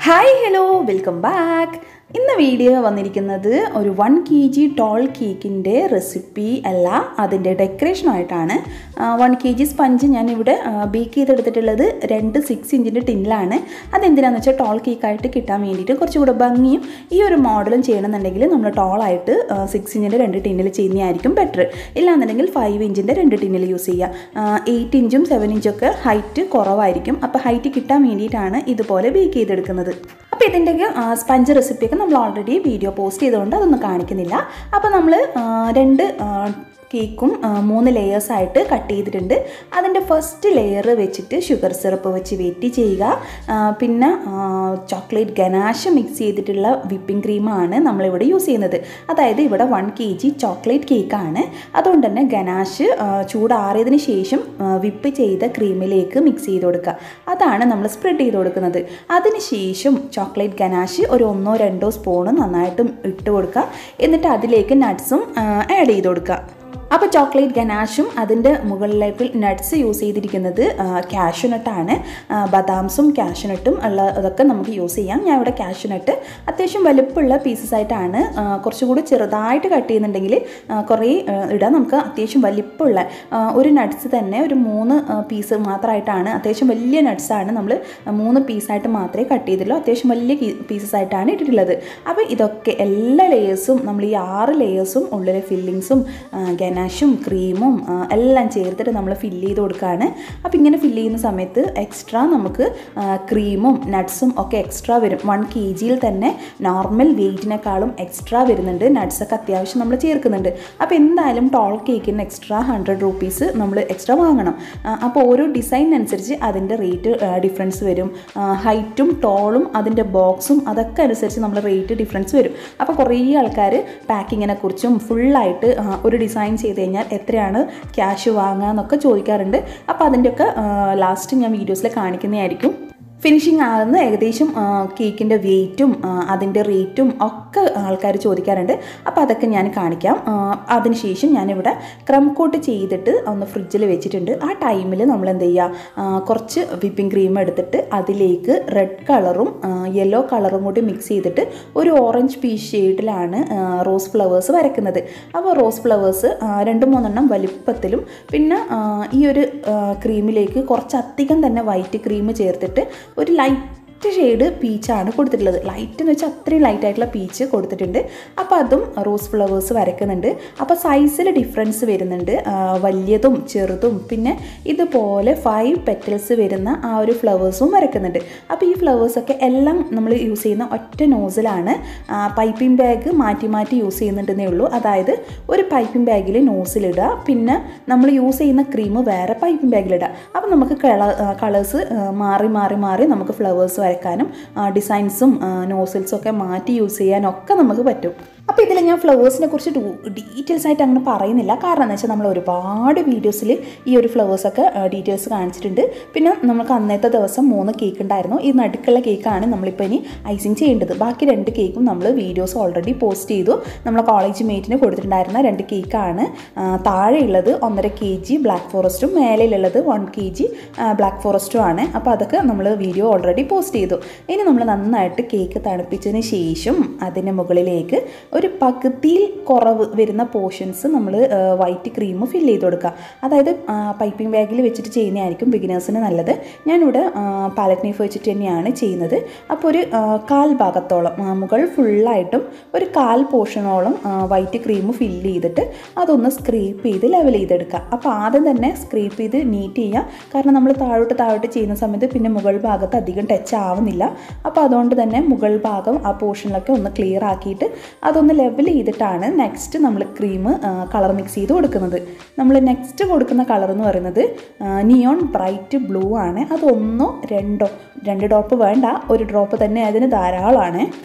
hi hello welcome back ഇന്ന് video വന്നിരിക്കുന്നത് ഒരു വൺ കെ ജി ടോൾ കേക്കിൻ്റെ റെസിപ്പി അല്ല അതിൻ്റെ ഡെക്കറേഷനായിട്ടാണ് വൺ കെ ജി സ്പഞ്ച് ഞാനിവിടെ ബേക്ക് ചെയ്തെടുത്തിട്ടുള്ളത് രണ്ട് സിക്സ് ഇഞ്ചിൻ്റെ ടിന്നിലാണ് അതെന്തിനാന്ന് വെച്ചാൽ ടോൾ കേക്കായിട്ട് കിട്ടാൻ വേണ്ടിയിട്ട് കുറച്ചുകൂടെ ഭംഗിയും ഈ ഒരു മോഡലും ചെയ്യണമെന്നുണ്ടെങ്കിൽ നമ്മൾ ടോളായിട്ട് സിക്സ് ഇഞ്ചിൻ്റെ രണ്ട് ടിന്നിൽ ചെയ്യുന്നതായിരിക്കും ബെറ്റർ ഇല്ലാന്നുണ്ടെങ്കിൽ ഫൈവ് ഇഞ്ചിൻ്റെ രണ്ട് ടിന്നിൽ യൂസ് ചെയ്യുക എയ്റ്റ് ഇഞ്ചും സെവൻ ഇഞ്ചും ഒക്കെ ഹൈറ്റ് കുറവായിരിക്കും അപ്പോൾ ഹൈറ്റ് കിട്ടാൻ വേണ്ടിയിട്ടാണ് ഇതുപോലെ ബേക്ക് ചെയ്തെടുക്കുന്നത് അപ്പോൾ ഇതിൻ്റെ സ്പഞ്ച് റെസിപ്പിയൊക്കെ നമ്മൾ ഓൾറെഡി വീഡിയോ പോസ്റ്റ് ചെയ്തുകൊണ്ട് അതൊന്നും കാണിക്കുന്നില്ല അപ്പോൾ നമ്മൾ രണ്ട് കേക്കും മൂന്ന് ലെയേഴ്സായിട്ട് കട്ട് ചെയ്തിട്ടുണ്ട് അതിൻ്റെ ഫസ്റ്റ് ലെയർ വെച്ചിട്ട് ഷുഗർ സിറപ്പ് വെച്ച് വെറ്റി ചെയ്യുക പിന്നെ ചോക്ലേറ്റ് ഗനാഷ് മിക്സ് ചെയ്തിട്ടുള്ള വിപ്പിംഗ് ക്രീമാണ് നമ്മളിവിടെ യൂസ് ചെയ്യുന്നത് അതായത് ഇവിടെ വൺ കെ ജി ചോക്ലേറ്റ് കേക്കാണ് അതുകൊണ്ട് തന്നെ ഗനാഷ് ചൂടാറിയതിന് ശേഷം വിപ്പ് ചെയ്ത ക്രീമിലേക്ക് മിക്സ് ചെയ്ത് കൊടുക്കുക അതാണ് നമ്മൾ സ്പ്രെഡ് ചെയ്ത് കൊടുക്കുന്നത് അതിനുശേഷം ചോക്ലേറ്റ് ഗനാഷ് ഒരു ഒന്നോ രണ്ടോ സ്പൂണ് നന്നായിട്ടും ഇട്ട് കൊടുക്കുക എന്നിട്ട് അതിലേക്ക് നട്ട്സും ആഡ് ചെയ്ത് കൊടുക്കുക അപ്പോൾ ചോക്ലേറ്റ് ഗനാഷും അതിൻ്റെ മുകളിലേക്ക് നട്ട്സ് യൂസ് ചെയ്തിരിക്കുന്നത് കാഷ്യൂനട്ടാണ് ബദാംസും കാഷ്യൂനട്ടും ഉള്ള അതൊക്കെ നമുക്ക് യൂസ് ചെയ്യാം ഞാൻ ഇവിടെ കാഷ്യൂനട്ട് അത്യാവശ്യം വലുപ്പമുള്ള പീസസ് ആയിട്ടാണ് കുറച്ചുകൂടി ചെറുതായിട്ട് കട്ട് ചെയ്യുന്നുണ്ടെങ്കിൽ കുറേ ഇടാം നമുക്ക് അത്യാവശ്യം വലിപ്പമുള്ള ഒരു നട്ട്സ് തന്നെ ഒരു മൂന്ന് പീസ് മാത്രമായിട്ടാണ് അത്യാവശ്യം വലിയ നട്ട്സാണ് നമ്മൾ മൂന്ന് പീസായിട്ട് മാത്രമേ കട്ട് ചെയ്തുള്ളൂ അത്യാവശ്യം വലിയ പീസസ് ആയിട്ടാണ് ഇട്ടിട്ടുള്ളത് അപ്പോൾ ഇതൊക്കെ എല്ലാ ലെയേഴ്സും നമ്മൾ ഈ ആറ് ലെയേഴ്സും ഉള്ളിലെ ഫില്ലിങ്സും ഗനാഷും ക്രീമും എല്ലാം ചേർത്തിട്ട് നമ്മൾ ഫില്ല് ചെയ്ത് കൊടുക്കുകയാണ് അപ്പോൾ ഇങ്ങനെ ഫില്ല് ചെയ്യുന്ന സമയത്ത് എക്സ്ട്രാ നമുക്ക് ക്രീമും നട്ട്സും ഒക്കെ എക്സ്ട്രാ വരും വൺ കെ ജിയിൽ തന്നെ നോർമൽ വെയിറ്റിനേക്കാളും എക്സ്ട്രാ വരുന്നുണ്ട് നട്ട്സൊക്കെ അത്യാവശ്യം നമ്മൾ ചേർക്കുന്നുണ്ട് അപ്പോൾ എന്തായാലും ടോൾ കേക്കിന് എക്സ്ട്രാ ഹൺഡ്രഡ് റുപ്പീസ് നമ്മൾ എക്സ്ട്രാ വാങ്ങണം അപ്പോൾ ഓരോ ഡിസൈനനുസരിച്ച് അതിൻ്റെ റേറ്റ് ഡിഫറൻസ് വരും ഹൈറ്റും ടോളും അതിൻ്റെ ബോക്സും അതൊക്കെ അനുസരിച്ച് നമ്മൾ റേറ്റ് ഡിഫറൻസ് വരും അപ്പോൾ കുറേ ആൾക്കാർ പാക്കിങ്ങിനെ കുറിച്ചും ഫുള്ളായിട്ട് ഒരു ഡിസൈൻ ചെയ്ത് കഴിഞ്ഞാൽ എത്രയാണ് ക്യാഷ് വാങ്ങുക എന്നൊക്കെ ചോദിക്കാറുണ്ട് അപ്പോൾ അതിൻ്റെയൊക്കെ ലാസ്റ്റ് ഞാൻ വീഡിയോസിൽ കാണിക്കുന്നതായിരിക്കും ഫിനിഷിങ് ആകുന്ന ഏകദേശം കേക്കിൻ്റെ വെയിറ്റും അതിൻ്റെ റേറ്റും ഒക്കെ ആൾക്കാർ ചോദിക്കാറുണ്ട് അപ്പോൾ അതൊക്കെ ഞാൻ കാണിക്കാം അതിനുശേഷം ഞാനിവിടെ ക്രം കോട്ട് ചെയ്തിട്ട് ഒന്ന് ഫ്രിഡ്ജിൽ വെച്ചിട്ടുണ്ട് ആ ടൈമിൽ നമ്മൾ എന്ത് ചെയ്യുക കുറച്ച് വിപ്പിംഗ് ക്രീം എടുത്തിട്ട് അതിലേക്ക് റെഡ് കളറും യെല്ലോ കളറും കൂടി മിക്സ് ചെയ്തിട്ട് ഒരു ഓറഞ്ച് പീസ് ഷെയ്ഡിലാണ് റോസ് ഫ്ലവേഴ്സ് വരയ്ക്കുന്നത് അപ്പോൾ റോസ് ഫ്ലവേഴ്സ് രണ്ട് മൂന്നെണ്ണം വലിപ്പത്തിലും പിന്നെ ഈ ഒരു ക്രീമിലേക്ക് കുറച്ചധികം തന്നെ വൈറ്റ് ക്രീം ചേർത്തിട്ട് ഒരു ലൈറ്റ് ഷെയ്ഡ് പീച്ചാണ് കൊടുത്തിട്ടുള്ളത് ലൈറ്റ് എന്ന് വെച്ചാൽ അത്രയും ലൈറ്റ് ആയിട്ടുള്ള പീച്ച് കൊടുത്തിട്ടുണ്ട് അപ്പോൾ അതും റോസ് ഫ്ലവേഴ്സ് വരയ്ക്കുന്നുണ്ട് അപ്പോൾ സൈസിൽ ഡിഫറൻസ് വരുന്നുണ്ട് വലിയതും ചെറുതും പിന്നെ ഇതുപോലെ ഫൈവ് പെറ്റൽസ് വരുന്ന ആ ഒരു ഫ്ലവേഴ്സും വരയ്ക്കുന്നുണ്ട് അപ്പോൾ ഈ ഫ്ലവേഴ്സൊക്കെ എല്ലാം നമ്മൾ യൂസ് ചെയ്യുന്ന ഒറ്റ നോസിലാണ് പൈപ്പിംഗ് ബാഗ് മാറ്റി മാറ്റി യൂസ് ചെയ്യുന്നുണ്ടെന്നേ ഉള്ളൂ അതായത് ഒരു പൈപ്പിംഗ് ബാഗിൽ നോസിലിടുക പിന്നെ നമ്മൾ യൂസ് ചെയ്യുന്ന ക്രീം വേറെ പൈപ്പിംഗ് ബാഗിലിടുക അപ്പോൾ നമുക്ക് കള കളേഴ്സ് മാറി മാറി മാറി നമുക്ക് ഫ്ലവേഴ്സ് വരയ്ക്കാനും ഡിസൈൻസും നോസിൽസും ഒക്കെ മാറ്റി യൂസ് ചെയ്യാനൊക്കെ നമുക്ക് പറ്റും അപ്പോൾ ഇതിൽ ഞാൻ ഫ്ലവേഴ്സിനെ കുറിച്ച് ഡീറ്റെയിൽസ് ആയിട്ട് അങ്ങനെ പറയുന്നില്ല കാരണം എന്ന് വെച്ചാൽ നമ്മൾ ഒരുപാട് വീഡിയോസിൽ ഈ ഒരു ഫ്ലവേഴ്സൊക്കെ ഡീറ്റെയിൽസ് കാണിച്ചിട്ടുണ്ട് പിന്നെ നമുക്ക് അന്നത്തെ ദിവസം മൂന്ന് കേക്ക് ഉണ്ടായിരുന്നു ഈ നടുക്കുള്ള കേക്കാണ് നമ്മളിപ്പോൾ ഇനി ഐസിങ് ചെയ്യേണ്ടത് ബാക്കി രണ്ട് കേക്കും നമ്മൾ വീഡിയോസ് ഓൾറെഡി പോസ്റ്റ് ചെയ്തു നമ്മൾ കോളേജ് മേറ്റിന് കൊടുത്തിട്ടുണ്ടായിരുന്ന രണ്ട് കേക്കാണ് താഴെയുള്ളത് ഒന്നര കെ ജി ബ്ലാക്ക് ഫോറസ്റ്റും മേലെയുള്ളത് വൺ കെ ജി ബ്ലാക്ക് ഫോറസ്റ്റും ആണ് അപ്പോൾ അതൊക്കെ നമ്മൾ വീഡിയോ ഓൾറെഡി പോസ്റ്റ് ചെയ്തു ഇനി നമ്മൾ നന്നായിട്ട് കേക്ക് തണുപ്പിച്ചതിന് ശേഷം അതിന് മുകളിലേക്ക് ഒരു പകുതിയിൽ കുറവ് വരുന്ന പോർഷൻസ് നമ്മൾ വൈറ്റ് ക്രീം ഫില്ല് ചെയ്ത് കൊടുക്കുക അതായത് പൈപ്പിംഗ് ബാഗിൽ വെച്ചിട്ട് ചെയ്യുന്നതായിരിക്കും ബിഗിനേഴ്സിന് നല്ലത് ഞാനിവിടെ പാലറ്റ് നൈഫ് വെച്ചിട്ട് തന്നെയാണ് ചെയ്യുന്നത് അപ്പോൾ ഒരു കാൽ ഭാഗത്തോളം മുകൾ ഫുള്ളായിട്ടും ഒരു കാൽ പോർഷനോളം വൈറ്റ് ക്രീം ഫില്ല് ചെയ്തിട്ട് അതൊന്ന് സ്ക്രീപ്പ് ചെയ്ത് ലെവൽ ചെയ്തെടുക്കുക അപ്പോൾ ആദ്യം തന്നെ സ്ക്രീപ്പ് ചെയ്ത് നീറ്റ് ചെയ്യുക കാരണം നമ്മൾ താഴോട്ട് താഴോട്ട് ചെയ്യുന്ന സമയത്ത് പിന്നെ മുകൾ ഭാഗത്ത് അധികം ടച്ച് ആവുന്നില്ല അപ്പോൾ അതുകൊണ്ട് തന്നെ മുകൾ ഭാഗം ആ പോർഷനിലൊക്കെ ഒന്ന് ക്ലിയർ ആക്കിയിട്ട് അതൊന്ന് ലെവൽ ചെയ്തിട്ടാണ് നെക്സ്റ്റ് നമ്മൾ ക്രീം കളർ മിക്സ് ചെയ്ത് കൊടുക്കുന്നത് നമ്മൾ നെക്സ്റ്റ് കൊടുക്കുന്ന കളർ എന്ന് പറയുന്നത് നിയോൺ ബ്രൈറ്റ് ബ്ലൂ ആണ് അത് ഒന്നോ രണ്ടോ രണ്ട് ഡ്രോപ്പ് വേണ്ട ഒരു ഡ്രോപ്പ് തന്നെ അതിന് ധാരാളമാണ് അപ്പോൾ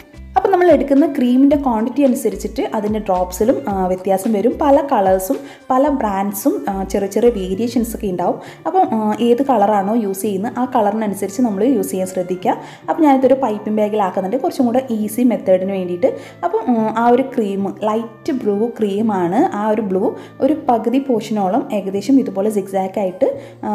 അപ്പോൾ നമ്മൾ എടുക്കുന്ന ക്രീമിൻ്റെ ക്വാണ്ടിറ്റി അനുസരിച്ചിട്ട് അതിൻ്റെ ഡ്രോപ്സിലും വ്യത്യാസം വരും പല കളേഴ്സും പല ബ്രാൻഡ്സും ചെറിയ ചെറിയ വേരിയേഷൻസ് ഒക്കെ ഉണ്ടാവും അപ്പം ആ, ഏത് കളറാണോ യൂസ് ചെയ്യുന്നത് ആ കളറിനനുസരിച്ച് നമ്മൾ യൂസ് ചെയ്യാൻ ശ്രദ്ധിക്കുക അപ്പോൾ ഞാനിതൊരു പൈപ്പിംഗ് ബാഗിലാക്കുന്നുണ്ട് കുറച്ചും കൂടെ ഈസി മെത്തേഡിന് വേണ്ടിയിട്ട് അപ്പം ഉം, ആ ഒരു ക്രീം ലൈറ്റ് ബ്ലൂ ക്രീമാണ് ആ ഒരു ബ്ലൂ ഒരു പകുതി പോർഷനോളം ഏകദേശം ഇതുപോലെ സിക്സാക്ക് ആയിട്ട്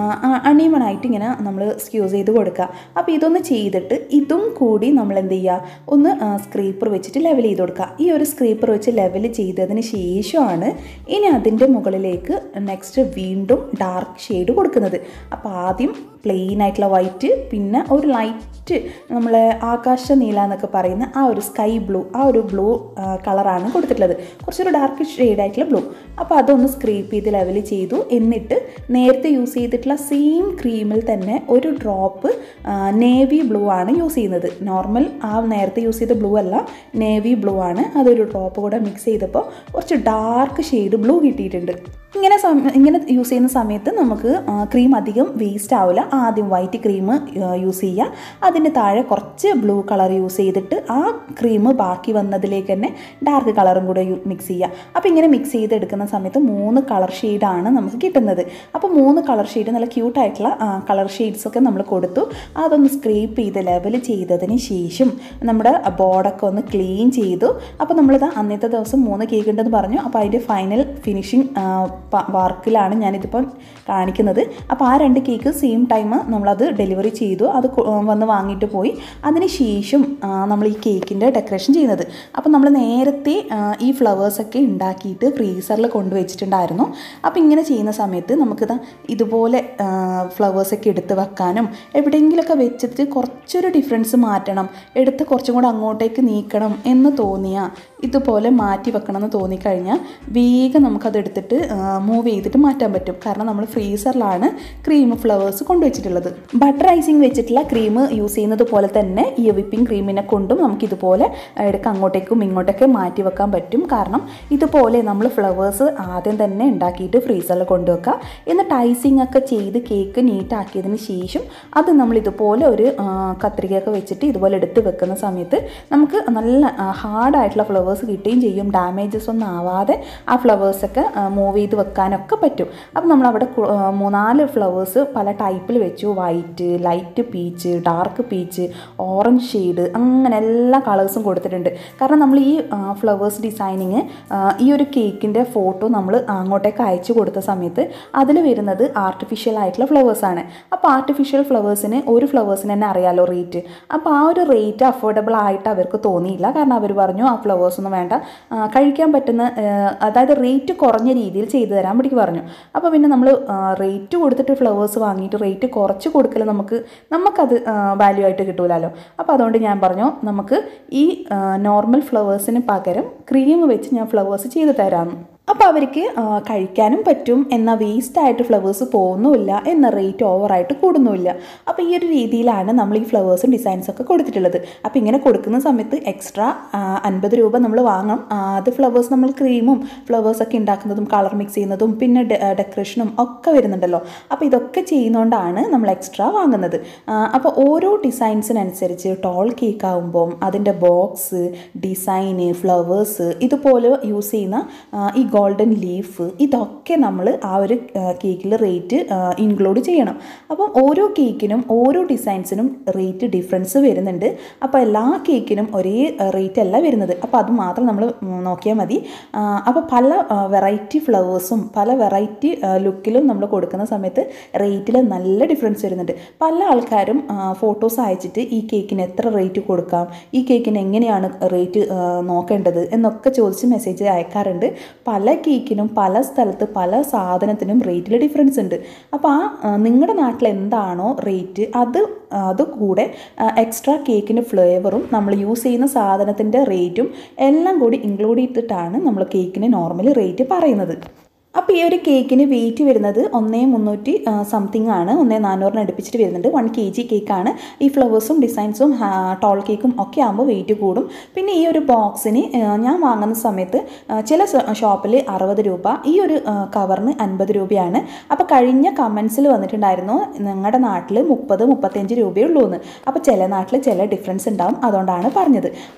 അണീമൺ ആയിട്ട് ഇങ്ങനെ നമ്മൾ സ്ക്യൂസ് ചെയ്ത് കൊടുക്കുക അപ്പോൾ ഇതൊന്ന് ചെയ്തിട്ട് ഇതും കൂടി നമ്മൾ എന്ത് ചെയ്യുക ഒന്ന് സ്ക്രീപ്പർ വെച്ചിട്ട് ലെവൽ ചെയ്ത് കൊടുക്കുക ഈ ഒരു സ്ക്രീപ്പർ വെച്ച് ലെവൽ ചെയ്തതിന് ശേഷമാണ് ഇനി അതിൻ്റെ മുകളിലേക്ക് നെക്സ്റ്റ് വീണ്ടും ഡാർക്ക് ഷെയ്ഡ് കൊടുക്കുന്നത് അപ്പോൾ ആദ്യം പ്ലെയിൻ ആയിട്ടുള്ള വൈറ്റ് പിന്നെ ഒരു ലൈറ്റ് നമ്മൾ ആകാശ നീല എന്നൊക്കെ പറയുന്ന ആ ഒരു സ്കൈ ബ്ലൂ ആ ഒരു ബ്ലൂ കളറാണ് കൊടുത്തിട്ടുള്ളത് കുറച്ചൊരു ഡാർക്ക് ഷെയ്ഡ് ആയിട്ടുള്ള ബ്ലൂ അപ്പോൾ അതൊന്ന് സ്ക്രീപ്പ് ചെയ്ത് ലെവൽ ചെയ്തു എന്നിട്ട് നേരത്തെ യൂസ് ചെയ്തിട്ടുള്ള സെയിം ക്രീമിൽ തന്നെ ഒരു ഡ്രോപ്പ് നേവി ബ്ലൂ ആണ് യൂസ് ചെയ്യുന്നത് നോർമൽ ആ നേരത്തെ യൂസ് ചെയ്ത ബ്ലൂ അല്ല നേവി ബ്ലൂ ആണ് അതൊരു ഡ്രോപ്പ് കൂടെ മിക്സ് ചെയ്തപ്പോൾ കുറച്ച് ഡാർക്ക് ഷെയ്ഡ് ബ്ലൂ കിട്ടിയിട്ടുണ്ട് ഇങ്ങനെ സമ- ഇങ്ങനെ യൂസ് ചെയ്യുന്ന സമയത്ത് നമുക്ക് ക്രീം അധികം വേസ്റ്റ് ആവില്ല ആദ്യം വൈറ്റ് ക്രീം യൂസ് ചെയ്യുക അതിന് താഴെ കുറച്ച് ബ്ലൂ കളർ യൂസ് ചെയ്തിട്ട് ആ ക്രീം ബാക്കി വന്നതിലേക്ക് തന്നെ ഡാർക്ക് കളറും കൂടെ മിക്സ് ചെയ്യുക അപ്പോൾ ഇങ്ങനെ മിക്സ് ചെയ്തെടുക്കുന്ന സമയത്ത് മൂന്ന് കളർ ഷെയ്ഡാണ് നമുക്ക് കിട്ടുന്നത് അപ്പോൾ മൂന്ന് കളർ ഷെയ്ഡ് നല്ല ക്യൂട്ടായിട്ടുള്ള കളർ ഷെയ്ഡ്സ് ഒക്കെ നമ്മൾ കൊടുത്തു അതൊന്ന് സ്ക്രീപ്പ് ചെയ്ത് ലെവൽ ചെയ്തതിന് ശേഷം നമ്മുടെ ബോർഡൊക്കെ ഒന്ന് ക്ലീൻ ചെയ്തു അപ്പോൾ നമ്മളിത് അന്നത്തെ ദിവസം മൂന്ന് കേക്ക് ഉണ്ടെന്ന് പറഞ്ഞു അപ്പോൾ അതിൻ്റെ ഫൈനൽ ഫിനിഷിങ് വർക്കിലാണ് ഞാനിതിപ്പം കാണിക്കുന്നത് അപ്പോൾ ആ രണ്ട് കേക്ക് സെയിം ടൈം നമ്മളത് ഡെലിവറി ചെയ്തു അത് കൊ- വന്ന് വാങ്ങിയിട്ട് പോയി അതിന് ശേഷം ആ, നമ്മൾ ഈ കേക്കിൻ്റെ ഡെക്കറേഷൻ ചെയ്യുന്നത് അപ്പോൾ നമ്മൾ നേരത്തെ ആ, ഈ ഫ്ലവേഴ്സൊക്കെ ഉണ്ടാക്കിയിട്ട് ഫ്രീസറിൽ കൊണ്ടുവച്ചിട്ടുണ്ടായിരുന്നു അപ്പോൾ ഇങ്ങനെ ചെയ്യുന്ന സമയത്ത് നമുക്കിത് ഇതുപോലെ ഫ്ലവേഴ്സൊക്കെ എടുത്ത് വെക്കാനും എവിടെയെങ്കിലുമൊക്കെ വെച്ചിട്ട് കുറച്ചൊരു ഡിഫറൻസ് മാറ്റണം എടുത്ത് കുറച്ചും കൂടെ അങ്ങോട്ടേക്ക് നീക്കണം എന്ന് തോന്നിയാൽ ഇതുപോലെ മാറ്റി വെക്കണം എന്ന് തോന്നിക്കഴിഞ്ഞാൽ വേഗം നമുക്കത് എടുത്തിട്ട് മൂവ് ചെയ്തിട്ട് മാറ്റാൻ പറ്റും കാരണം നമ്മൾ ഫ്രീസറിലാണ് ക്രീം ഫ്ലവേഴ്സ് കൊണ്ടുവച്ചിട്ടുള്ളത് ബട്ടർ ഐസിങ് വെച്ചിട്ടുള്ള ക്രീം യൂസ് ചെയ്യുന്നത് പോലെ തന്നെ ഈ വിപ്പിംഗ് ക്രീമിനെ കൊണ്ടും നമുക്ക് ഇതുപോലെ ഇടയ്ക്ക് അങ്ങോട്ടേക്കും ഇങ്ങോട്ടൊക്കെ മാറ്റി വെക്കാൻ പറ്റും കാരണം ഇതുപോലെ നമ്മൾ ഫ്ലവേഴ്സ് ആദ്യം തന്നെ ഉണ്ടാക്കിയിട്ട് ഫ്രീസറിൽ കൊണ്ടുവെക്കുക എന്നിട്ട് ഐസിങ് ഒക്കെ ചെയ്ത് കേക്ക് നീറ്റാക്കിയതിന് ശേഷം അത് നമ്മൾ ഇതുപോലെ ഒരു ആ, കത്രികയൊക്കെ വെച്ചിട്ട് ഇതുപോലെ എടുത്ത് വെക്കുന്ന സമയത്ത് നമുക്ക് നല്ല ഹാർഡായിട്ടുള്ള ഫ്ലവേഴ്സ് കിട്ടുകയും ചെയ്യും ഡാമേജസ് ഒന്നും ആവാതെ ആ ഫ്ലവേഴ്സൊക്കെ മൂവ് ചെയ്ത് വെക്കാനൊക്കെ പറ്റും അപ്പം നമ്മളവിടെ കു- ആ, മൂന്നാല് ഫ്ലവേഴ്സ് പല ടൈപ്പിൽ വെച്ചു white light peach dark peach orange shade അങ്ങനെ എല്ലാ കളേഴ്സും കൊടുത്തിട്ടുണ്ട് കാരണം നമ്മൾ ഈ ഫ്ലവേഴ്സ് ഡിസൈനിങ് ഈ ഒരു കേക്കിൻ്റെ ഫോട്ടോ നമ്മൾ അങ്ങോട്ടേക്ക് അയച്ചു കൊടുത്ത സമയത്ത് അതിൽ വരുന്നത് ആർട്ടിഫിഷ്യൽ ആയിട്ടുള്ള ഫ്ലവേഴ്സാണ് അപ്പോൾ ആർട്ടിഫിഷ്യൽ ഫ്ലവേഴ്സിന് ഒരു ഫ്ലവേഴ്സിന് തന്നെ അറിയാലോ റേറ്റ് അപ്പോൾ ആ ഒരു റേറ്റ് അഫോർഡബിൾ ആയിട്ട് അവർക്ക് തോന്നിയില്ല കാരണം അവർ പറഞ്ഞു ആ ഫ്ലവേഴ്സ് ഒന്നും വേണ്ട ആ, കഴിക്കാൻ പറ്റുന്ന ആ, അതായത് റേറ്റ് കുറഞ്ഞ രീതിയിൽ ചെയ്തു തരാൻ പിടിക്ക് പറഞ്ഞു അപ്പോൾ പിന്നെ നമ്മൾ റേറ്റ് കൊടുത്തിട്ട് ഫ്ലവേഴ്സ് വാങ്ങിയിട്ട് റേറ്റ് കുറച്ച് കൊടുക്കൽ നമുക്ക് നമുക്കത് വാല്യൂ ആയിട്ട് കിട്ടൂലല്ലോ അപ്പോൾ അതുകൊണ്ട് ഞാൻ പറഞ്ഞു നമുക്ക് ഈ നോർമൽ ഫ്ലവേഴ്സിന് പകരം ക്രീം വെച്ച് ഞാൻ ഫ്ലവേഴ്സ് ചെയ്ത് തരാമെന്ന് അപ്പോൾ അവർക്ക് ആ, കഴിക്കാനും പറ്റും എന്നാൽ വേസ്റ്റ് ആയിട്ട് ഫ്ലവേഴ്സ് പോകുന്നുമില്ല എന്ന റേറ്റ് ഓവറായിട്ട് കൂടുന്നുമില്ല അപ്പോൾ ഈ ഒരു രീതിയിലാണ് നമ്മൾ ഈ ഫ്ലവേഴ്സും ഡിസൈൻസും ഒക്കെ കൊടുത്തിട്ടുള്ളത് അപ്പോൾ ഇങ്ങനെ കൊടുക്കുന്ന സമയത്ത് എക്സ്ട്രാ അൻപത് രൂപ നമ്മൾ വാങ്ങണം ആ, അത് ഫ്ലവേഴ്സ് നമ്മൾ ക്രീമും ഫ്ലവേഴ്സൊക്കെ ഉണ്ടാക്കുന്നതും കളർ മിക്സ് ചെയ്യുന്നതും പിന്നെ ഡെക്കറേഷനും ഒക്കെ വരുന്നുണ്ടല്ലോ അപ്പോൾ ഇതൊക്കെ ചെയ്യുന്നതുകൊണ്ടാണ് നമ്മൾ എക്സ്ട്രാ വാങ്ങുന്നത് ആ, അപ്പോൾ ഓരോ ഡിസൈൻസിനനുസരിച്ച് ടോൾ കേക്ക് ആകുമ്പം അതിൻ്റെ ബോക്സ് ഡിസൈന് ഫ്ലവേഴ്സ് ഇതുപോലെ യൂസ് ചെയ്യുന്ന ആ, ഈ ഗോൾഡൻ ലീഫ് ഇതൊക്കെ നമ്മൾ ആ ഒരു കേക്കിൽ റേറ്റ് ഇൻക്ലൂഡ് ചെയ്യണം അപ്പം ഓരോ കേക്കിനും ഓരോ ഡിസൈൻസിനും റേറ്റ് ഡിഫറൻസ് വരുന്നുണ്ട് അപ്പോൾ എല്ലാ കേക്കിനും ഒരേ റേറ്റ് അല്ല വരുന്നത് അപ്പോൾ അത് മാത്രം നമ്മൾ നോക്കിയാൽ മതി അപ്പോൾ പല വെറൈറ്റി ഫ്ലവേഴ്സും പല വെറൈറ്റി ലുക്കിലും നമ്മൾ കൊടുക്കുന്ന സമയത്ത് റേറ്റിൽ നല്ല ഡിഫറൻസ് വരുന്നുണ്ട് പല ആൾക്കാരും ഫോട്ടോസ് അയച്ചിട്ട് ഈ കേക്കിന് എത്ര റേറ്റ് കൊടുക്കാം ഈ കേക്കിന് എങ്ങനെയാണ് റേറ്റ് നോക്കേണ്ടത് എന്നൊക്കെ ചോദിച്ച് മെസ്സേജ് അയക്കാറുണ്ട് പല കേക്കിനും പല സ്ഥലത്ത് പല സാധനത്തിനും റേറ്റിൽ ഡിഫറൻസ് ഉണ്ട് അപ്പോൾ ആ നിങ്ങളുടെ നാട്ടിൽ എന്താണോ റേറ്റ് അത് അത് കൂടെ എക്സ്ട്രാ കേക്കിൻ്റെ ഫ്ലേവറും നമ്മൾ യൂസ് ചെയ്യുന്ന സാധനത്തിൻ്റെ റേറ്റും എല്ലാം കൂടി ഇൻക്ലൂഡ് ചെയ്തിട്ടാണ് നമ്മൾ കേക്കിന് നോർമലി റേറ്റ് പറയുന്നത് അപ്പോൾ ഈ ഒരു കേക്കിന് വെയിറ്റ് വരുന്നത് ഒന്നേ മുന്നൂറ്റി സംതിങ് ആണ് ഒന്നേ നാനൂറിന് അടുപ്പിച്ചിട്ട് വരുന്നുണ്ട് വൺ കെ ജി കേക്കാണ് ഈ ഫ്ലവേഴ്സും ഡിസൈൻസും ടോൾ കേക്കും ഒക്കെ ആകുമ്പോൾ വെയിറ്റ് കൂടും പിന്നെ ഈ ഒരു ബോക്സിന് ഞാൻ വാങ്ങുന്ന സമയത്ത് ആ, ചില ഷോപ്പിൽ അറുപത് രൂപ ഈ ഒരു ആ, കവറിന് അൻപത് രൂപയാണ് അപ്പോൾ കഴിഞ്ഞ കമൻസിൽ വന്നിട്ടുണ്ടായിരുന്നു നിങ്ങളുടെ നാട്ടിൽ മുപ്പത് മുപ്പത്തഞ്ച് രൂപയേ ഉള്ളൂ എന്ന് അപ്പോൾ ചില നാട്ടിൽ ചില ഡിഫറൻസ് ഉണ്ടാവും അതുകൊണ്ടാണ് പറഞ്ഞത് അപ്പം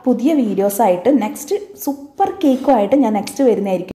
പുതിയ വീഡിയോസായിട്ട് നെക്സ്റ്റ് സൂപ്പർ കേക്കുമായിട്ട് ഞാൻ നെക്സ്റ്റ് വരുന്നതായിരിക്കും